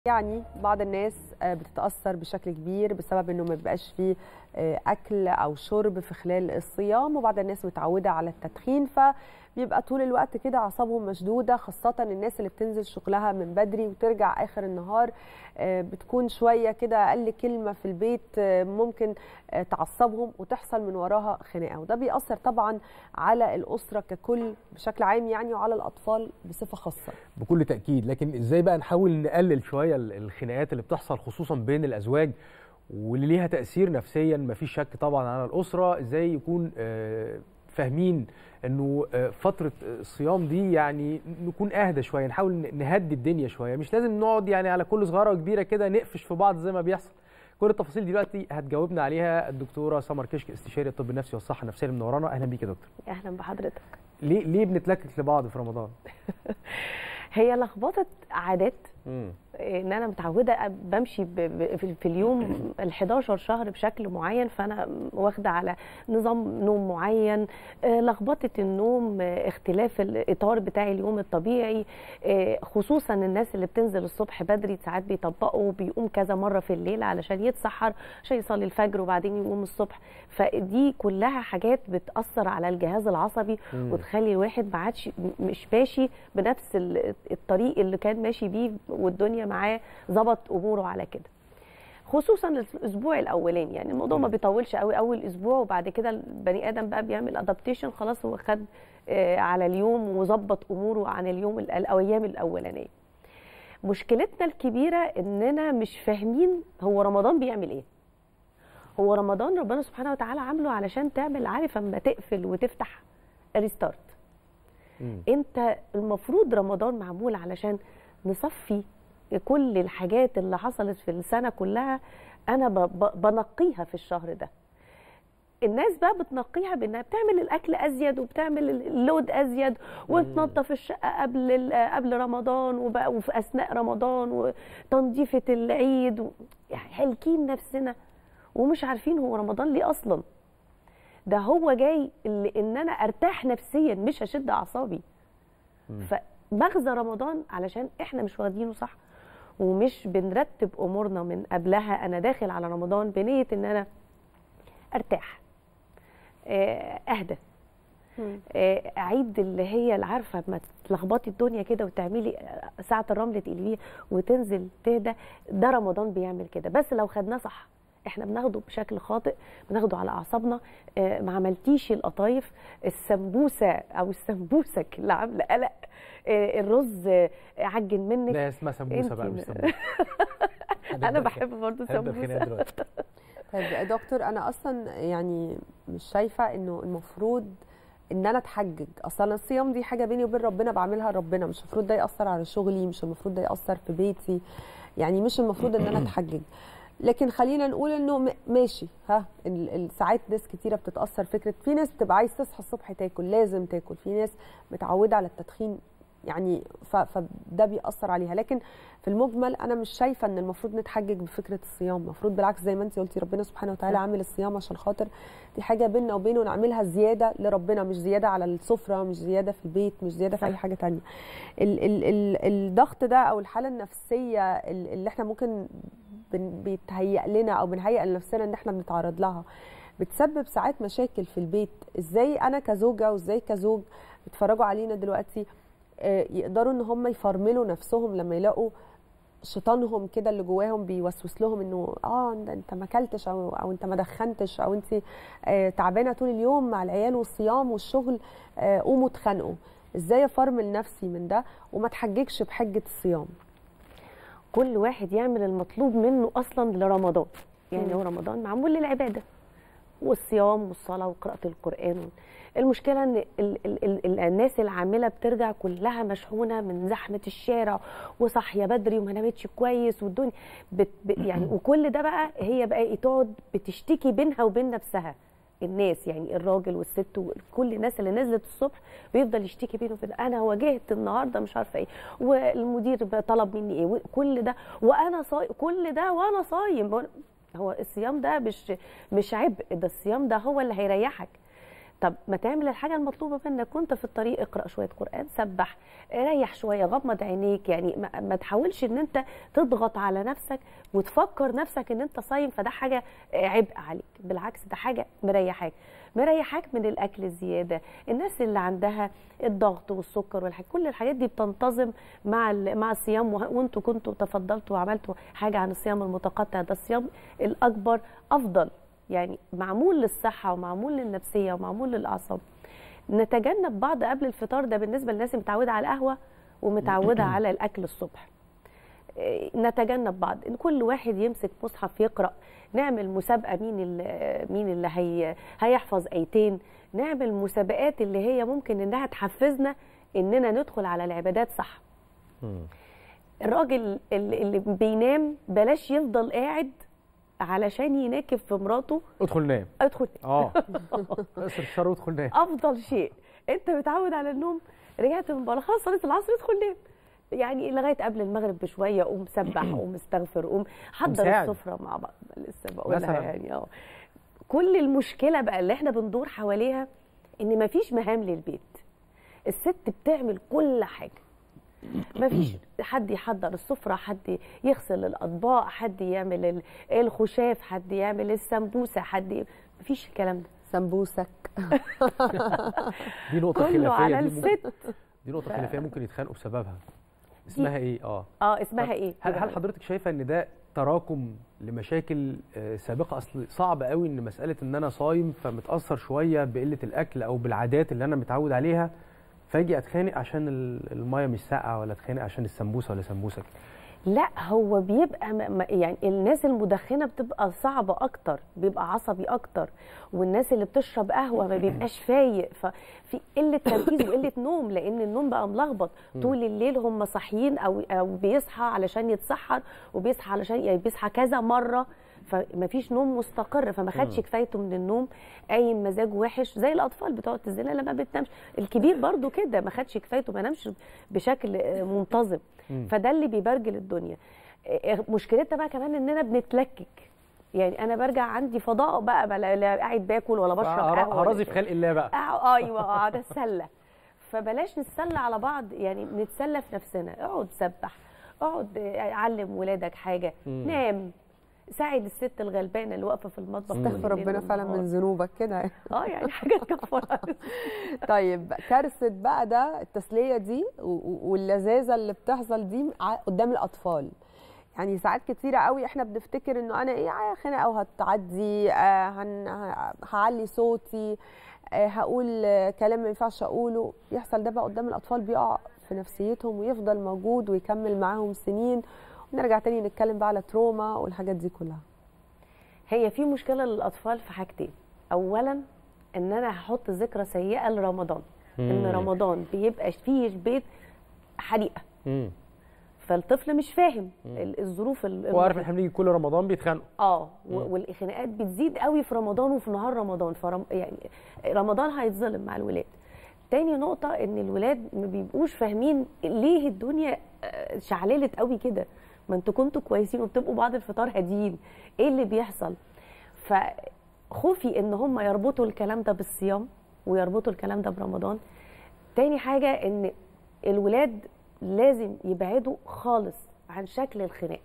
يعني بعض الناس آه، بتتأثر بشكل كبير بسبب انه ما بيبقاش فيه آه، اكل او شرب في خلال الصيام وبعض الناس متعودة على التدخين فبيبقى طول الوقت كده اعصابهم مشدودة خاصة الناس اللي بتنزل شغلها من بدري وترجع اخر النهار آه، بتكون شوية كده اقل كلمة في البيت آه، ممكن آه، تعصبهم وتحصل من وراها خناقة وده بيأثر طبعا على الأسرة ككل بشكل عام يعني وعلى الأطفال بصفة خاصة بكل تأكيد لكن ازاي بقى نحاول نقلل شوية ال- الخناقات اللي بتحصل خصوصا بين الأزواج واللي ليها تأثير نفسيا مفيش شك طبعا على الأسرة ازاي يكون آه، فاهمين انه آه، فترة الصيام دي يعني نكون اهدى شوية نحاول ن- نهدي الدنيا شوية مش لازم نقعد يعني على كل صغيرة وكبيرة كده نقفش في بعض زي ما بيحصل كل التفاصيل دلوقتي هتجاوبنا عليها الدكتوره سمر كشك استشاري الطب النفسي والصحه النفسيه اللي منورانا اهلا بيك يا دكتور اهلا بحضرتك ليه ليه بنتلكك لبعض في رمضان هي لخبطه عادات امم ان انا متعوده بمشي ب- ب- في في اليوم ال 11 شهر بشكل معين فانا واخده على نظام نوم معين آه، لخبطه النوم آه، اختلاف الاطار بتاع اليوم الطبيعي آه، خصوصا الناس اللي بتنزل الصبح بدري ساعات بيطبقوا بيقوم كذا مره في الليل علشان يتسحر عشان يصلي الفجر وبعدين يقوم الصبح فدي كلها حاجات بتاثر على الجهاز العصبي مم. وتخلي الواحد ما عادش مش ماشي بنفس ال- الطريق اللي كان ماشي بيه والدنيا معاه ظبط اموره على كده خصوصا الاسبوع الاولاني يعني الموضوع ما بيطولش قوي اول اسبوع وبعد كده البني ادم بقى بيعمل ادابتيشن خلاص هو خد آه، على اليوم وظبط اموره عن اليوم ال- الايام الاولانيه مشكلتنا الكبيره اننا مش فاهمين هو رمضان بيعمل ايه هو رمضان ربنا سبحانه وتعالى عامله علشان تعمل عارف اما تقفل وتفتح ريستارت مم. انت المفروض رمضان معمول علشان نصفي كل الحاجات اللي حصلت في السنه كلها انا ب- ب- بنقيها في الشهر ده الناس بقى بتنقيها بانها بتعمل الاكل ازيد وبتعمل اللود ازيد وتنظف الشقه قبل ال- قبل رمضان وبقى وفي اثناء رمضان وتنظيفه العيد و... يعني حالكين نفسنا ومش عارفين هو رمضان ليه اصلا ده هو جاي اللي ان انا ارتاح نفسيا مش هشد اعصابي فمغزى رمضان علشان احنا مش واخدينه صح ومش بنرتب امورنا من قبلها انا داخل على رمضان بنيه ان انا ارتاح آه، اهدى آه، اعيد اللي هي اللي عارفه ما تلخبطي الدنيا كده وتعملي آه، ساعه الرمل تقلبيها وتنزل تهدى ده رمضان بيعمل كده بس لو خدناه صح احنا بناخده بشكل خاطئ بناخده على اعصابنا آه، ما عملتيش القطايف السمبوسه او السمبوسك اللي عامله قلق آه، الرز آه، عجن منك لا اسمها سمبوسه بقى انتي- مش سمبوسه انا بحب برضه هنبدا الخناقه السمبوسه دلوقتي طيب يا دكتور انا اصلا يعني مش شايفه انه المفروض ان انا اتحجج اصلا الصيام دي حاجه بيني وبين ربنا بعملها لربنا مش المفروض ده ياثر على شغلي مش المفروض ده ياثر في بيتي يعني مش المفروض ان انا اتحجج لكن خلينا نقول انه م- ماشي ها ال- ال- ساعات ناس كتيره بتتاثر فكره في ناس بتبقى عايز تصحى الصبح تاكل لازم تاكل في ناس متعوده على التدخين يعني ف- فده بيأثر عليها لكن في المجمل انا مش شايفه ان المفروض نتحجج بفكره الصيام المفروض بالعكس زي ما انت قلتي ربنا سبحانه وتعالى صح. عامل الصيام عشان خاطر دي حاجه بيننا وبينه نعملها زياده لربنا مش زياده على السفره مش زياده في البيت مش زياده في اي صح. حاجه تانية ال ال ال الضغط ده او الحاله النفسيه ال- اللي احنا ممكن بن- بيتهيأ لنا او بنهيئ لنفسنا ان احنا بنتعرض لها بتسبب ساعات مشاكل في البيت ازاي انا كزوجه وازاي كزوج بيتفرجوا علينا دلوقتي آه، يقدروا ان هم يفرملوا نفسهم لما يلاقوا شيطانهم كده اللي جواهم بيوسوس لهم انه اه انت انت ما اكلتش او او انت ما دخنتش او انت آه، تعبانه طول اليوم مع العيال والصيام والشغل آه، قوموا اتخانقوا ازاي افرمل نفسي من ده وما اتحججش بحجه الصيام كل واحد يعمل المطلوب منه اصلا لرمضان يعني مم. هو رمضان معمول للعباده والصيام والصلاه وقراءه القران المشكله ان ال ال ال ال الناس العامله بترجع كلها مشحونه من زحمه الشارع وصاحيه بدري وما نامتش كويس والدنيا بت ب- يعني وكل ده بقى هي بقى إيه تقعد بتشتكي بينها وبين نفسها الناس يعني الراجل والست وكل الناس اللي نزلت الصبح بيفضل يشتكي بينه وبين انا واجهت النهارده مش عارفه ايه والمدير بقى طلب مني ايه وكل ده وانا صايم كل ده وانا صايم هو الصيام ده مش مش عبء ده الصيام ده هو اللي هيريحك طب ما تعمل الحاجه المطلوبه منك كنت في الطريق اقرا شويه قران سبح ريح شويه غمض عينيك يعني ما, ما تحاولش ان انت تضغط على نفسك وتفكر نفسك ان انت صايم فده حاجه عبء عليك بالعكس ده حاجه مريحاك مريحاك من الاكل الزياده الناس اللي عندها الضغط والسكر والحاجات كل الحاجات دي بتنتظم مع مع الصيام وانتوا كنتوا تفضلتوا وعملتوا حاجه عن الصيام المتقطع ده الصيام الاكبر افضل يعني معمول للصحه ومعمول للنفسيه ومعمول للاعصاب نتجنب بعض قبل الفطار ده بالنسبه للناس اللي متعوده على القهوه ومتعوده على الاكل الصبح نتجنب بعض ان كل واحد يمسك مصحف يقرا نعمل مسابقه مين اللي مين اللي هي هيحفظ ايتين نعمل مسابقات اللي هي ممكن انها تحفزنا اننا ندخل على العبادات صح الراجل اللي بينام بلاش يفضل قاعد علشان يناكب في مراته ادخل نام ادخل اه اقصر الشر وادخل نام افضل شيء انت متعود على النوم رجعت من بره خلاص صلاه العصر ادخل نام يعني لغايه قبل المغرب بشويه قوم سبح قوم استغفر قوم حضر السفره مع بعض لسه بقولها يعني اه كل المشكله بقى اللي احنا بندور حواليها ان مفيش مهام للبيت الست بتعمل كل حاجه مفيش حد يحضر السفره حد يغسل الاطباق حد يعمل الخشاف حد يعمل السمبوسه حد مفيش الكلام ده سمبوسك دي نقطه كله خلافيه على دي الست دي نقطه خلافيه ممكن يتخانقوا بسببها اسمها ايه اه اه اسمها ايه هل هل حضرتك شايفه ان ده تراكم لمشاكل سابقه اصل صعب قوي ان مساله ان انا صايم فمتاثر شويه بقله الاكل او بالعادات اللي انا متعود عليها فاجي اتخانق عشان المايه مش ساقعه ولا اتخانق عشان السمبوسه ولا سمبوسك لا هو بيبقى م... يعني الناس المدخنه بتبقى صعبه اكتر بيبقى عصبي اكتر والناس اللي بتشرب قهوه ما بيبقاش فايق ففي قله تركيز وقله نوم لان النوم بقى ملخبط طول الليل هم صاحيين او او بيصحى علشان يتسحر وبيصحى علشان يعني بيصحى كذا مره فما فيش نوم مستقر فما خدش كفايته من النوم قايم مزاج وحش زي الاطفال بتوع الزنا لما بتنامش الكبير برضو كده ما خدش كفايته ما نامش بشكل منتظم فده اللي بيبرجل الدنيا مشكلتنا بقى كمان اننا بنتلكك يعني انا برجع عندي فضاء بقى, بقى لا قاعد باكل ولا بشرب قهوه هرازي في خلق الله بقى آه ايوه قاعده اتسلى فبلاش نتسلى على بعض يعني نتسلى في نفسنا اقعد سبح اقعد علم ولادك حاجه مم. نام ساعد الست الغلبانه اللي واقفه في المطبخ استغفر ربنا فعلا من ذنوبك كده اه يعني حاجه تكفر طيب كارثه بقى ده التسليه دي واللذاذه اللي بتحصل دي قدام الاطفال يعني ساعات كتيرة قوي احنا بنفتكر انه انا ايه خناقه وهتعدي آه هن هعلي صوتي آه هقول آه كلام ما ينفعش اقوله يحصل ده بقى قدام الاطفال بيقع في نفسيتهم ويفضل موجود ويكمل معاهم سنين ونرجع تاني نتكلم بقى على تروما والحاجات دي كلها هي في مشكله للاطفال في حاجتين اولا ان انا هحط ذكرى سيئه لرمضان ان رمضان بيبقى فيه بيت حريقه مم. فالطفل مش فاهم الظروف وعارف احنا بنيجي كل رمضان بيتخانقوا اه والخناقات بتزيد قوي في رمضان وفي نهار رمضان فرم يعني رمضان هيتظلم مع الولاد تاني نقطة إن الولاد ما بيبقوش فاهمين ليه الدنيا شعللت قوي كده ما انتوا كنتوا كويسين وبتبقوا بعد الفطار هاديين ايه اللي بيحصل فخوفي ان هم يربطوا الكلام ده بالصيام ويربطوا الكلام ده برمضان تاني حاجة ان الولاد لازم يبعدوا خالص عن شكل الخناقة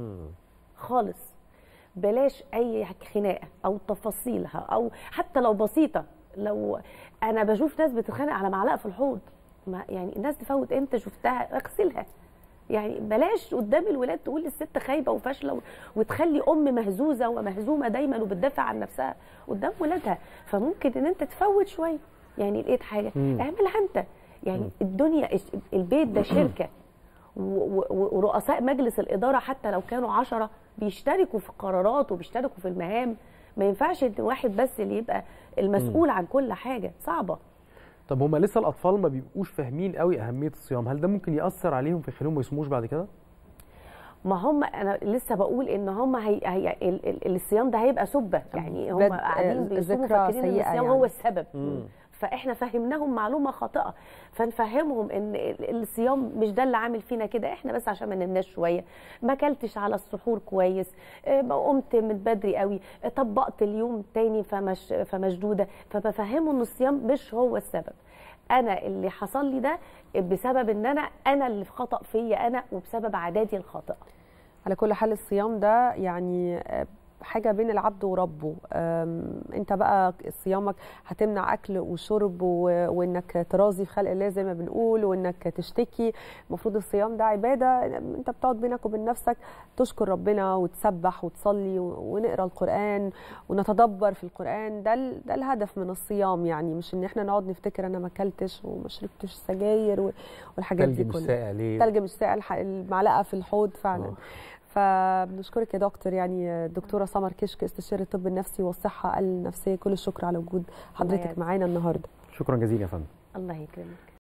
خالص بلاش اي خناقة او تفاصيلها او حتى لو بسيطة لو انا بشوف ناس بتتخانق على معلقه في الحوض ما يعني الناس تفوت امتى شفتها اغسلها يعني بلاش قدام الولاد تقول الست خايبه وفاشله وتخلي ام مهزوزه ومهزومه دايما وبتدافع عن نفسها قدام ولادها فممكن ان انت تفوت شويه يعني لقيت حاجه اعملها انت يعني الدنيا البيت ده شركه ورؤساء مجلس الاداره حتى لو كانوا عشرة بيشتركوا في القرارات وبيشتركوا في المهام ما ينفعش ان واحد بس اللي يبقى المسؤول عن كل حاجه صعبه طب هما لسه الاطفال ما بيبقوش فاهمين قوي اهميه الصيام هل ده ممكن ياثر عليهم في يخليهم ما يصوموش بعد كده ما هم انا لسه بقول ان هم هي, هي الصيام ده هيبقى سبه يعني هم قاعدين بيصوموا فاكرين ان الصيام يعني. هو السبب مم. فاحنا فهمناهم معلومه خاطئه فنفهمهم ان ال- الصيام مش ده اللي عامل فينا كده احنا بس عشان ما نمناش شويه ما اكلتش على السحور كويس آه، قمت من بدري قوي آه، طبقت اليوم تاني فمش فمشدوده فبفهمه ان الصيام مش هو السبب انا اللي حصل لي ده بسبب ان انا انا اللي في خطا فيا انا وبسبب عاداتي الخاطئه على كل حال الصيام ده يعني آه، حاجه بين العبد وربه أم، انت بقى صيامك هتمنع اكل وشرب و- وانك تراضي خلق الله زي ما بنقول وانك تشتكي المفروض الصيام ده عباده انت بتقعد بينك وبين نفسك تشكر ربنا وتسبح وتصلي و- ونقرا القران ونتدبر في القران ده ال- ده الهدف من الصيام يعني مش ان احنا نقعد نفتكر انا ما اكلتش وما شربتش سجاير و- والحاجات دي تلج مش كلها ساقع ليه التلج مش ساقع الح- المعلقه في الحوض فعلا آه. فبنشكرك يا دكتور يعني الدكتوره سمر كشك استشاري الطب النفسي والصحه النفسيه كل الشكر على وجود حضرتك يعزك. معانا النهارده شكرا جزيلا يا فندم الله يكرمك